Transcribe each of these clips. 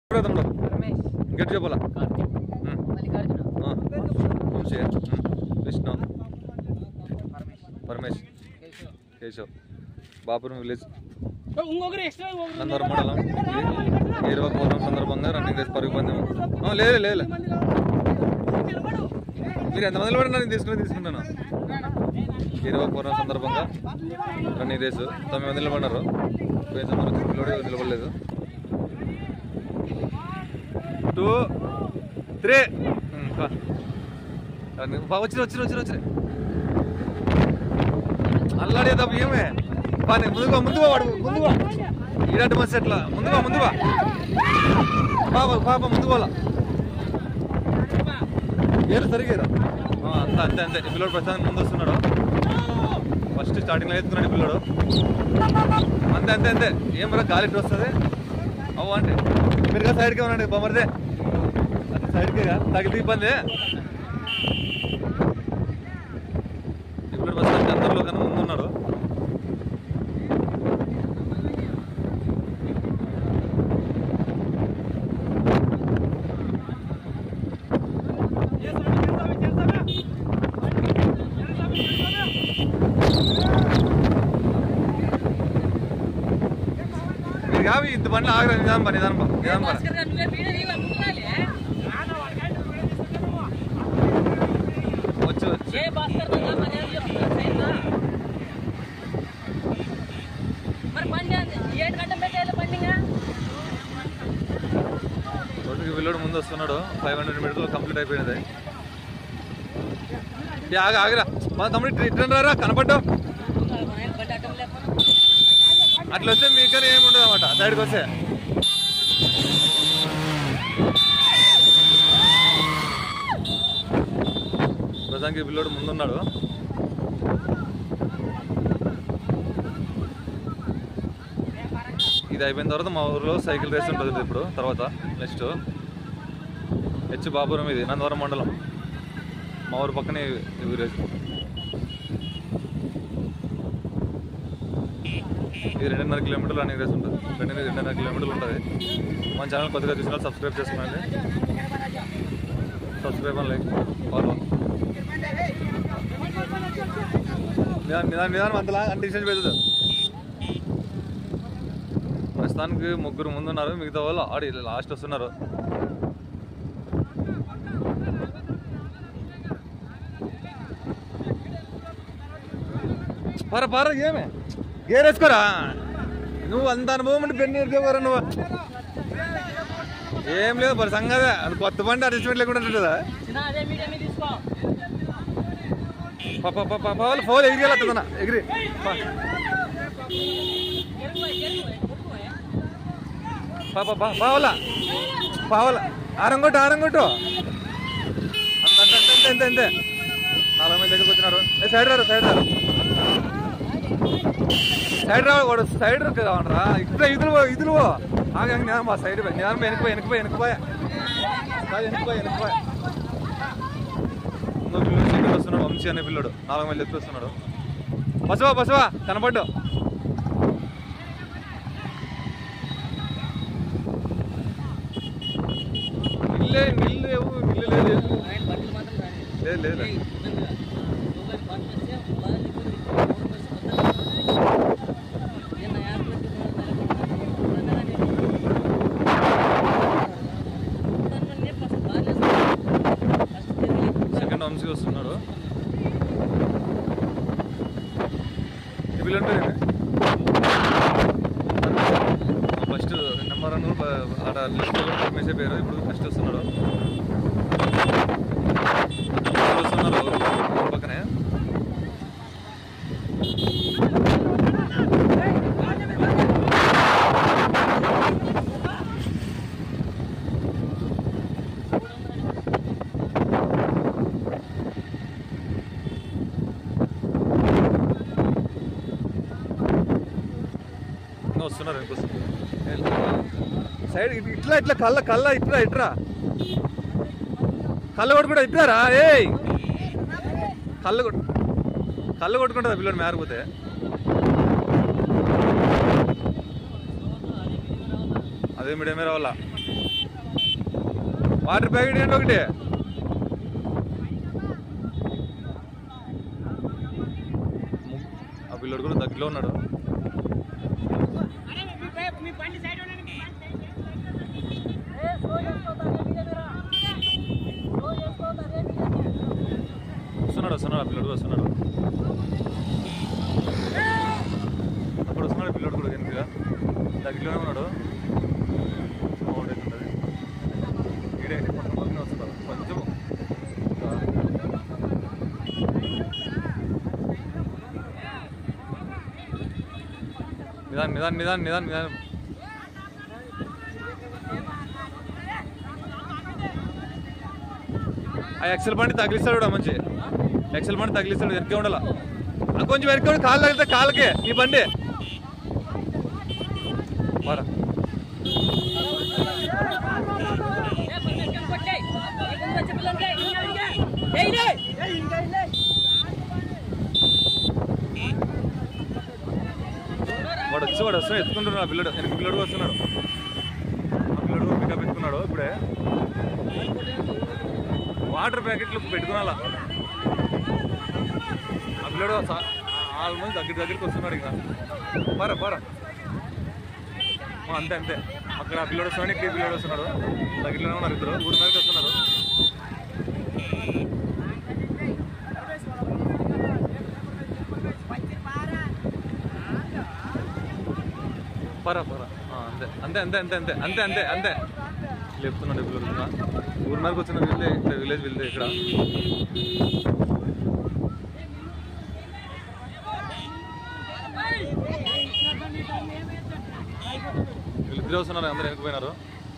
కూడా తమ్ముడు రమేష్ గట్టి చెప్పాలా కార్తీక్ ఉమ్. మల్లికార్జున ఆ. వంశీ ఉమ్. కృష్ణ పరమేష్ పరమేష్ కేశవ్ కేశవ్ బాపురం విలేజ్ ఇంకొకరు ఎక్స్ట్రా నందవరం మండలం ఇది ఇరవై పౌర్ణం సందర్భంగా రన్నింగ్ రేస్ పరుగు పందెం ఆ, లేదు లేదు మీరు ఎంతమందిలో పడినా నేను తీసుకుని తీసుకుంటాను ఇరవై పౌర్ణం సందర్భంగా రన్నింగ్ రేసు తొమ్మిది మంది నిలబడినారు కొంచెం మనకు పిల్లోడు నిలబడలేదు టూ త్రీ వచ్చిన వచ్చిన వచ్చిన వచ్చిన అల్లాడే తప్ప ఏమే బా నేను ముందుగా ముందుగా వాడు ముందుగా ఈడాటి మస్తు ఎట్లా ముందుగా ముందుగా బాబా బాబా ముందు పోలా ఏరు సరిగేరా అంతే అంతే అంతే ఈ పిల్లడు ప్రస్తుతానికి ముందు వస్తున్నాడు ఫస్ట్ స్టార్టింగ్ లో ఎత్తున్నాడు ఈ పిల్లడు అంతే అంతే అంతే ఏం రా గాలి ఇటు వస్తుంది అవ్వ అంటే మీరు సైడ్కి ఉనండి బొమ్మరిదే అది సైడ్కే తగిలి ఇబ్బంది ఇప్పుడు ప్రస్తుతానికి అందరిలో కన్నా ముందు ఉన్నాడు మీరు కావి ఇంత బండ్లు ఆగరా నిదానం పని నిదానం పా నిదానం పా వచ్చు వచ్చు రోడ్డుకి వెళ్ళాడు ముందు వస్తున్నాడు ఫైవ్ హండ్రెడ్ మీటర్లు కంప్లీట్ అయిపోయినది ఏ, ఆగ ఆగరా మా తమ్ముడు రిటర్న్ రారా కనపడ్డావు అట్లా వస్తే మీకని ఏమి ఉండదు అనమాట సైడ్కి వస్తే ప్రజానికి పిల్లోడు ముందున్నాడు ఇది అయిపోయిన తర్వాత మా ఊర్లో సైకిల్ రేస్ ఉంటుంది ఇప్పుడు తర్వాత నెక్స్ట్ హెచ్ బాపురం ఇది నందవరం మండలం మా ఊరు పక్కనే ఈ విలేజ్ ఇది రెండున్నర కిలోమీటర్లు రన్నింగ్ రేస్ ఉంటుంది రెండున్నర రెండున్నర కిలోమీటర్లు ఉంటుంది మన ఛానల్ కొద్దిగా చూసిన సబ్స్క్రైబ్ చేసుకోండి సబ్స్క్రైబ్ అని లైక్ ఫాలో నిదానం నిదానం నిదానం అంతలా అంటే డిస్టెన్స్ పెద్దది ప్రస్తుతానికి ముగ్గురు ముందున్నారు మిగతా వాళ్ళు ఆడి లాస్ట్ వస్తున్నారు పర పర ఏమే గేర్ వేసుకోరా నువ్వు అంత అనుభవం అంటే పెన్ను ఎరికేవరా నువ్వు ఏం లేదు మరి సంగదే అది కొత్త బండి అడ్జస్ట్మెంట్ లేకుండా ఉంటుందా పాప పాప పాప ఫోన్ ఎగిరేలా ఎగిరి పా. పాప పా పావలా పావలా ఆరంగొట్టు ఆరంగొట్టు అంత అంత అంత అంతే అంతే నాలుగు మంది దగ్గరికి వచ్చినారు ఏ సైడ్ రారు సైడ్ రారు సైడ్ రా వాడు సైడ్ కావనరా ఇక్కడ ఇదులు పో, ఇదులు పో. ఆగ ఆగ, నేను మా సైడ్ పోయి నేను వెనక్కి వెనక్కి వెనక్కి పోయా వెనక్కి పోయి వెనక్కి పోయా ఇంకో పిల్లడు సైకిల్ వస్తున్నాడు వంశీ అనే పిల్లడు నాలుగు మంది ఎత్తుకు వస్తున్నాడు బసవా బసవా కనపడ్డు నిల్లే నిల్లు లేవు నిల్లు లేదు లేదు లేదు లేదు సెకండ్ వంశీ వస్తున్నాడు ఈ పిల్లల పేరు ఫస్ట్ నెంబర్ అను ఆడ లిస్ట్ మెసేజ్ పేరు ఇప్పుడు ఫస్ట్ వస్తున్నాడు అందరూ వస్తున్నారు ఊరు పక్కనే ఇంకా వస్తున్నారు ఇంకొస్తున్నారు సైడ్ ఇట్- ఇట్లా ఇట్లా కళ్ళ కళ్ళ ఇట్లా ఇట్రా కళ్ళ కొట్టు కూడా ఇట్లారా ఏయ్ కళ్ళు కొట్టు కళ్ళు కొట్టుకుంటుందా పిల్లడు మేరపోతే అదే మీడియం రావాలా వాటర్ ప్యాకెట్ ఏంటి ఒకటి ము- ఆ పిల్లడు కూడా దగ్గరలో ఉన్నాడు మీ బండి సైడ్ ఉండండి వస్తున్నాడు వస్తున్నాడు ఆ పిల్లడు కూడా వస్తున్నాడు అక్కడ వస్తున్నాడు పిల్లడు కూడా వెనుకగా దగ్గరలోనే ఉన్నాడు సౌండ్ అవుతుంటది. ఈడే పక్కన పక్కనే వస్తున్నాడు కొంచెం నిదాన్ నిదాన్ నిదాన్ నిదాన్ నిదాన్ ఆ ఎక్సెల్ బండి తగిలిస్తాడు కూడా మంచి ఎక్సెల్ బండి తగిలిస్తాడు వెనకే ఉండాల ఆ కొంచెం వెనక ఉండి కాళ్ళు తగిలితే కాళ్ళకే నీ బండి పోరా వాడు వచ్చి వాడు వస్తాడు ఎత్తుకుంటున్నాడు ఆ పిల్లడు వెనక పిల్లడు కూడా వస్తున్నాడు ఆ పిల్లడు కూడా పికప్ ఎత్తుకున్నాడు ఇప్పుడే వాటర్ ప్యాకెట్లు పెట్టుకున్నాలా ఆ పిల్లడు ఆల్మోస్ట్ దగ్గర దగ్గరికి వస్తున్నాడు ఇంకా పర పర అంతే అంతే అక్కడ ఆ పిల్లడు వస్తున్నాడు ఇక్కడ ఈ పిల్లడు వస్తున్నాడు దగ్గరలోనే ఉన్నారు ఇద్దరు ఊరి మీదకి వస్తున్నారు పర పర ఆ, అంతే అంతే అంతే అంతే అంతే అంతే అంతే అంతే లేపుతున్నాడు పిల్లలు ఇంకా ఊరి మీదకి వచ్చిన వీళ్ళే ఇక్కడ విలేజ్ వీళ్ళే ఇక్కడ వీళ్ళిద్దరే వస్తున్నారు అందరూ వెనకపోయినారు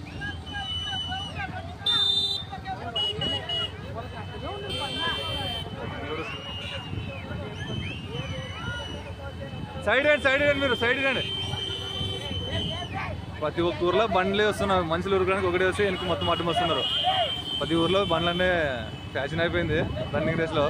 సైడ్ రండి సైడ్ రండి మీరు సైడ్ రండి ప్రతి ఒక్క ఊర్లో బండ్లే వస్తున్నారు మనుషులు ఊరుకోవడానికి ఒకటే వస్తే వెనక మొత్తం అడ్డం వస్తున్నారు ప్రతి ఊర్లో బండ్లన్నీ ఫ్యాషన్ అయిపోయింది రన్నింగ్ రేస్లో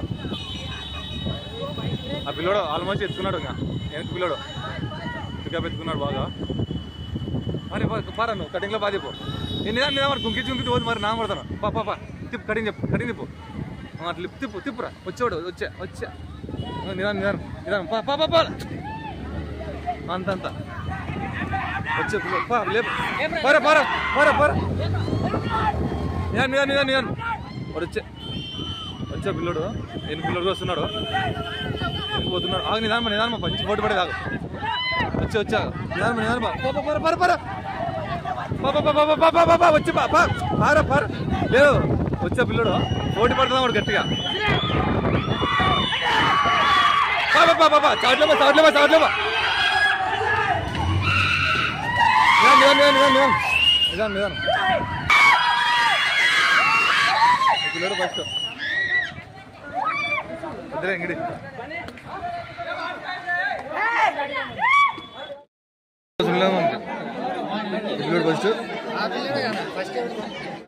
ఆ పిల్లోడు ఆల్మోస్ట్ ఎత్తుకున్నాడు ఇంకా వెనక పిల్లోడు పికప్ ఎత్తుకున్నాడు బాగా మరి పారా నువ్వు కటింగ్లో బాగా చెప్పు నేను నిదా నిదా మరి కుంకి చుంకి పోదు మరి నా కొడతాను పా పా పా తిప్పు కటింగ్ చెప్పు కటింగ్ తిప్పు ఆ, అట్లా తిప్పు తిప్పు తిప్పురా వచ్చేవాడు వచ్చా వచ్చా నిదానం నిదానం నిదానం పా పా పా పా అంత అంత వచ్చే పిల్ల- పా లేపు పారా పారా పారా పారా నిదానం నిదానం నిదానం నిదానం వాడు వచ్చే వచ్చే పిల్లడు ఎన్ని పిల్లడు వస్తున్నాడు ఎన్ని పోతున్నాడు ఆగు నిదానం నిదానం మంచి పోటీ పడేది ఆగు వచ్చి వచ్చా నిదానం నిదానం పా పా పా పా పా పా పా పా పా పా పా పా పా వచ్చి పా పా పారా పారా లేదు వచ్చే పిల్లడు పోటీ పడుతున్నాడు వాడు గట్టిగా పా పా పా పా పా చాట్లేమా చాట్లేమా చాట్లేమా నిదానం నిదానం నిదానం నిదానం నిదానం నిదానం ఈ పిల్లడు ఫస్ట్ ఇద్దరే ఇంగడి పిల్లడు ఫస్ట్ ఫస్ట్